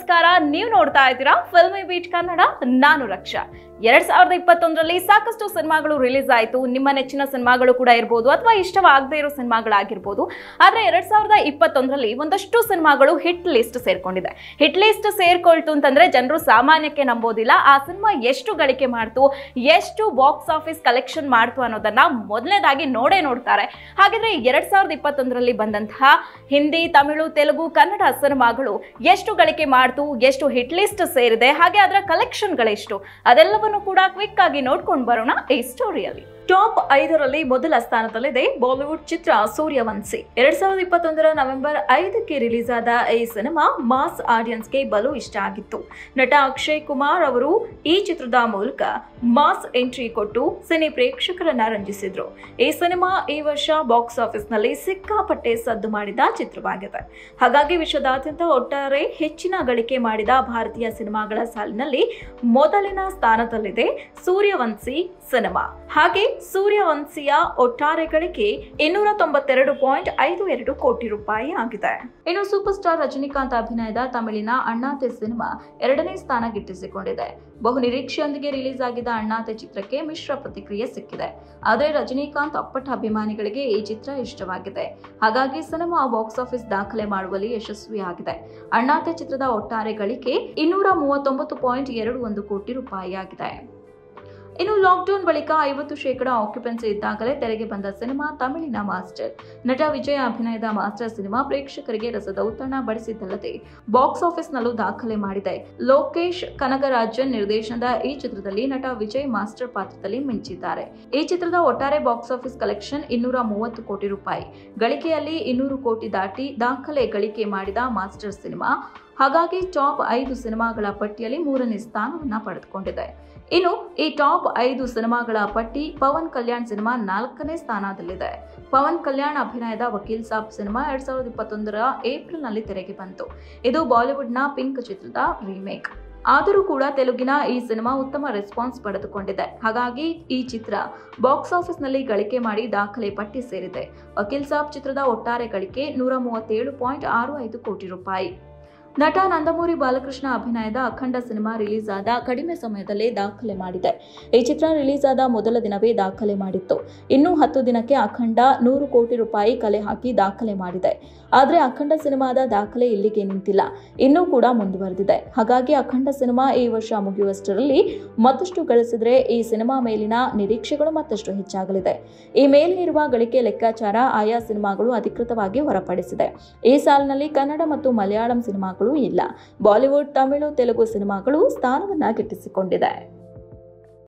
ನಮಸ್ಕಾರ ನೀವು ನೋಡ್ತಾ ಇದ್ದೀರಾ ಫಿಲ್ಮಿ ಬೀಟ್ ಕನ್ನಡ ನಾನು ರಕ್ಷಾ ಎರಡ್ ಸಾವಿರದ ಇಪ್ಪತ್ತೊಂದರಲ್ಲಿ ಸಾಕಷ್ಟು ಸಿನಿಮಾಗಳು ರಿಲೀಸ್ ಆಯಿತು ನಿಮ್ಮ ನೆಚ್ಚಿನ ಸಿನಿಮಾಗಳು ಕೂಡ ಇರ್ಬೋದು ಅಥವಾ ಇಷ್ಟವಾಗದೇ ಇರೋ ಸಿನಿಮಾಗಳಾಗಿರ್ಬೋದು ಆದರೆ ಎರಡ್ ಸಾವಿರದ ಇಪ್ಪತ್ತೊಂದರಲ್ಲಿ ಒಂದಷ್ಟು ಸಿನಿಮಾಗಳು ಹಿಟ್ ಲಿಸ್ಟ್ ಸೇರ್ಕೊಂಡಿದೆ ಹಿಟ್ ಲಿಸ್ಟ್ ಸೇರ್ಕೊಳ್ತು ಅಂತಂದ್ರೆ ಜನರು ಸಾಮಾನ್ಯಕ್ಕೆ ನಂಬೋದಿಲ್ಲ ಆ ಸಿನಿಮಾ ಎಷ್ಟು ಗಳಿಕೆ ಮಾಡ್ತು ಎಷ್ಟು ಬಾಕ್ಸ್ ಆಫೀಸ್ ಕಲೆಕ್ಷನ್ ಮಾಡ್ತು ಅನ್ನೋದನ್ನ ಮೊದಲನೇದಾಗಿ ನೋಡೇ ನೋಡ್ತಾರೆ ಹಾಗಿದ್ರೆ ಎರಡ್ ಸಾವಿರದ ಇಪ್ಪತ್ತೊಂದರಲ್ಲಿ ಬಂದಂತಹ ಹಿಂದಿ ತಮಿಳು ತೆಲುಗು ಕನ್ನಡ ಸಿನಿಮಾಗಳು ಎಷ್ಟು ಗಳಿಕೆ ಮಾಡ್ತು ಎಷ್ಟು ಹಿಟ್ ಲಿಸ್ಟ್ ಸೇರಿದೆ ಹಾಗೆ ಅದರ ಕಲೆಕ್ಷನ್ಗಳೆಷ್ಟು ಅದೆಲ್ಲವನ್ನು ಕೂಡ ಕ್ವಿಕ್ ಆಗಿ ನೋಡ್ಕೊಂಡು ಬರೋಣ ಈ ಸ್ಟೋರಿಯಲ್ಲಿ ಟಾಪ್ ಐದರಲ್ಲಿ ಮೊದಲ ಸ್ಥಾನದಲ್ಲಿದೆ ಬಾಲಿವುಡ್ ಚಿತ್ರ ಸೂರ್ಯವಂಶಿ ಎರಡ್ ಸಾವಿರದ ಇಪ್ಪತ್ತೊಂದರ ನವೆಂಬರ್ ಐದಕ್ಕೆ ರಿಲೀಸ್ ಆದ ಈ ಸಿನಿಮಾ ಮಾಸ್ ಆಡಿಯನ್ಸ್ಗೆ ಬಲು ಇಷ್ಟ ಆಗಿತ್ತು ನಟ ಅಕ್ಷಯ್ ಕುಮಾರ್ ಅವರು ಈ ಚಿತ್ರದ ಮೂಲಕ ಮಾಸ್ ಎಂಟ್ರಿ ಕೊಟ್ಟು ಸಿನಿ ಪ್ರೇಕ್ಷಕರನ್ನ ರಂಜಿಸಿದ್ರು ಈ ಸಿನಿಮಾ ಈ ವರ್ಷ ಬಾಕ್ಸ್ ಆಫೀಸ್ ನಲ್ಲಿ ಸಿಕ್ಕಾಪಟ್ಟೆ ಸದ್ದು ಮಾಡಿದ ಚಿತ್ರವಾಗಿದೆ ಹಾಗಾಗಿ ವಿಶ್ವದಾದ್ಯಂತ ಒಟ್ಟಾರೆ ಹೆಚ್ಚಿನ ಗಳಿಕೆ ಮಾಡಿದ ಭಾರತೀಯ ಸಿನಿಮಾಗಳ ಸಾಲಿನಲ್ಲಿ ಮೊದಲಿನ ಸ್ಥಾನದಲ್ಲಿದೆ ಸೂರ್ಯವಂಶಿ ಸಿನಿಮಾ ಹಾಗೆ ಸೂರ್ಯವಂಶಿಯ ಒಟ್ಟಾರೆ ಗಳಿಕೆ ಇನ್ನೂರ ತೊಂಬತ್ತೆರಡು ಪಾಯಿಂಟ್ ಐದು ಎರಡು ಕೋಟಿ ರೂಪಾಯಿ ಆಗಿದೆ ಇನ್ನು ಸೂಪರ್ ಸ್ಟಾರ್ ರಜನಿಕಾಂತ್ ಅಭಿನಯದ ತಮಿಳಿನ ಅಣ್ಣಾತೆ ಸಿನಿಮಾ ಎರಡನೇ ಸ್ಥಾನ ಗಿಟ್ಟಿಸಿಕೊಂಡಿದೆ ಬಹು ನಿರೀಕ್ಷೆಯೊಂದಿಗೆ ರಿಲೀಸ್ ಆಗಿದ್ದ ಅಣ್ಣಾತೆ ಚಿತ್ರಕ್ಕೆ ಮಿಶ್ರ ಪ್ರತಿಕ್ರಿಯೆ ಸಿಕ್ಕಿದೆ ಆದರೆ ರಜನಿಕಾಂತ್ ಅಪ್ಪಟ ಅಭಿಮಾನಿಗಳಿಗೆ ಈ ಚಿತ್ರ ಇಷ್ಟವಾಗಿದೆ ಹಾಗಾಗಿ ಸಿನಿಮಾ ಬಾಕ್ಸ್ ಆಫೀಸ್ ದಾಖಲೆ ಮಾಡುವಲ್ಲಿ ಯಶಸ್ವಿಯಾಗಿದೆ ಅಣ್ಣಾತೆ ಚಿತ್ರದ ಒಟ್ಟಾರೆ ಗಳಿಕೆ ಇನ್ನೂರ ಮೂವತ್ತೊಂಬತ್ತು ಪಾಯಿಂಟ್ ಎರಡು ಒಂದು ಕೋಟಿ ರೂಪಾಯಿ ಆಗಿದೆ ಇನ್ನು ಲಾಕ್ಡೌನ್ ಬಳಿಕ ಐವತ್ತು ಶೇಕಡ ಆಕ್ಯುಪೆನ್ಸಿ ಇದ್ದಾಗಲೇ ತೆರೆಗೆ ಬಂದ ಸಿನಿಮಾ ತಮಿಳಿನ ಮಾಸ್ಟರ್ ನಟ ವಿಜಯ್ ಅಭಿನಯದ ಮಾಸ್ಟರ್ ಸಿನಿಮಾ ಪ್ರೇಕ್ಷಕರಿಗೆ ರಸದೌತಣ ಬಡಿಸಿದ್ದಲ್ಲದೆ ಬಾಕ್ಸ್ ಆಫೀಸ್ನಲ್ಲೂ ದಾಖಲೆ ಮಾಡಿದೆ ಲೋಕೇಶ್ ಕನಗರಾಜನ್ ನಿರ್ದೇಶನದ ಈ ಚಿತ್ರದಲ್ಲಿ ನಟ ವಿಜಯ್ ಮಾಸ್ಟರ್ ಪಾತ್ರದಲ್ಲಿ ಮಿಂಚಿದ್ದಾರೆ ಈ ಚಿತ್ರದ ಒಟ್ಟಾರೆ ಬಾಕ್ಸ್ ಆಫೀಸ್ ಕಲೆಕ್ಷನ್ ಇನ್ನೂರ ಮೂವತ್ತು ಕೋಟಿ ರೂಪಾಯಿ ಗಳಿಕೆಯಲ್ಲಿ ಇನ್ನೂರು ಕೋಟಿ ದಾಟಿ ದಾಖಲೆ ಗಳಿಕೆ ಮಾಡಿದ ಮಾಸ್ಟರ್ ಸಿನಿಮಾ ಹಾಗಾಗಿ ಟಾಪ್ ಐದು ಸಿನಿಮಾಗಳ ಪಟ್ಟಿಯಲ್ಲಿ ಮೂರನೇ ಸ್ಥಾನವನ್ನ ಪಡೆದುಕೊಂಡಿದೆ ಇನ್ನು ಈ ಟಾಪ್ ಐದು ಸಿನಿಮಾಗಳ ಪಟ್ಟಿ ಪವನ್ ಕಲ್ಯಾಣ್ ಸಿನಿಮಾ ನಾಲ್ಕನೇ ಸ್ಥಾನದಲ್ಲಿದೆ ಪವನ್ ಕಲ್ಯಾಣ್ ಅಭಿನಯದ ವಕೀಲ್ ಸಾಬ್ ಸಿನಿಮಾ ಎರಡ್ ಸಾವಿರದ ಇಪ್ಪತ್ತೊಂದರ ಏಪ್ರಿಲ್ನಲ್ಲಿ ತೆರೆಗೆ ಬಂತು ಇದು ಬಾಲಿವುಡ್ನ ಪಿಂಕ್ ಚಿತ್ರದ ರೀಮೇಕ್ ಆದರೂ ಕೂಡ ತೆಲುಗಿನ ಈ ಸಿನಿಮಾ ಉತ್ತಮ ರೆಸ್ಪಾನ್ಸ್ ಪಡೆದುಕೊಂಡಿದೆ ಹಾಗಾಗಿ ಈ ಚಿತ್ರ ಬಾಕ್ಸ್ ಆಫೀಸ್ನಲ್ಲಿ ಗಳಿಕೆ ಮಾಡಿ ದಾಖಲೆ ಪಟ್ಟಿ ಸೇರಿದೆ ವಕೀಲ್ ಸಾಬ್ ಚಿತ್ರದ ಒಟ್ಟಾರೆ ಗಳಿಕೆ ನೂರ ಮೂವತ್ತೇಳು ಪಾಯಿಂಟ್ ಆರು ಐದು ಕೋಟಿ ರೂಪಾಯಿ ನಟ ನಂದಮೂರಿ ಬಾಲಕೃಷ್ಣ ಅಭಿನಯದ ಅಖಂಡ ಸಿನಿಮಾ ರಿಲೀಸ್ ಆದ ಕಡಿಮೆ ಸಮಯದಲ್ಲೇ ದಾಖಲೆ ಮಾಡಿದೆ ಈ ಚಿತ್ರ ರಿಲೀಸ್ ಆದ ಮೊದಲ ದಿನವೇ ದಾಖಲೆ ಮಾಡಿತ್ತು ಇನ್ನು ಹತ್ತು ದಿನಕ್ಕೆ ಅಖಂಡ ನೂರು ಕೋಟಿ ರೂಪಾಯಿ ಕಲೆ ಹಾಕಿ ದಾಖಲೆ ಮಾಡಿದೆ ಆದರೆ ಅಖಂಡ ಸಿನಿಮಾದ ದಾಖಲೆ ಇಲ್ಲಿಗೆ ನಿಂತಿಲ್ಲ ಇನ್ನೂ ಕೂಡ ಮುಂದುವರೆದಿದೆ ಹಾಗಾಗಿ ಅಖಂಡ ಸಿನಿಮಾ ಈ ವರ್ಷ ಮುಗಿಯುವಷ್ಟರಲ್ಲಿ ಮತ್ತಷ್ಟು ಗಳಿಸಿದ್ರೆ ಈ ಸಿನಿಮಾ ಮೇಲಿನ ನಿರೀಕ್ಷೆಗಳು ಮತ್ತಷ್ಟು ಹೆಚ್ಚಾಗಲಿದೆ ಈ ಮೇಲಿರುವ ಗಳಿಕೆ ಲೆಕ್ಕಾಚಾರ ಆಯಾ ಸಿನಿಮಾಗಳು ಅಧಿಕೃತವಾಗಿ ಹೊರಪಡಿಸಿದೆ ಈ ಸಾಲಿನಲ್ಲಿ ಕನ್ನಡ ಮತ್ತು ಮಲಯಾಳಂ ಸಿನಿಮಾಗಳು ಇಲ್ಲ ಬಾಲಿವುಡ್ ತಮಿಳು ತೆಲುಗು ಸಿನಿಮಾಗಳು ಸ್ಥಾನವನ್ನ ಗಿಟ್ಟಿಸಿಕೊಂಡಿದೆ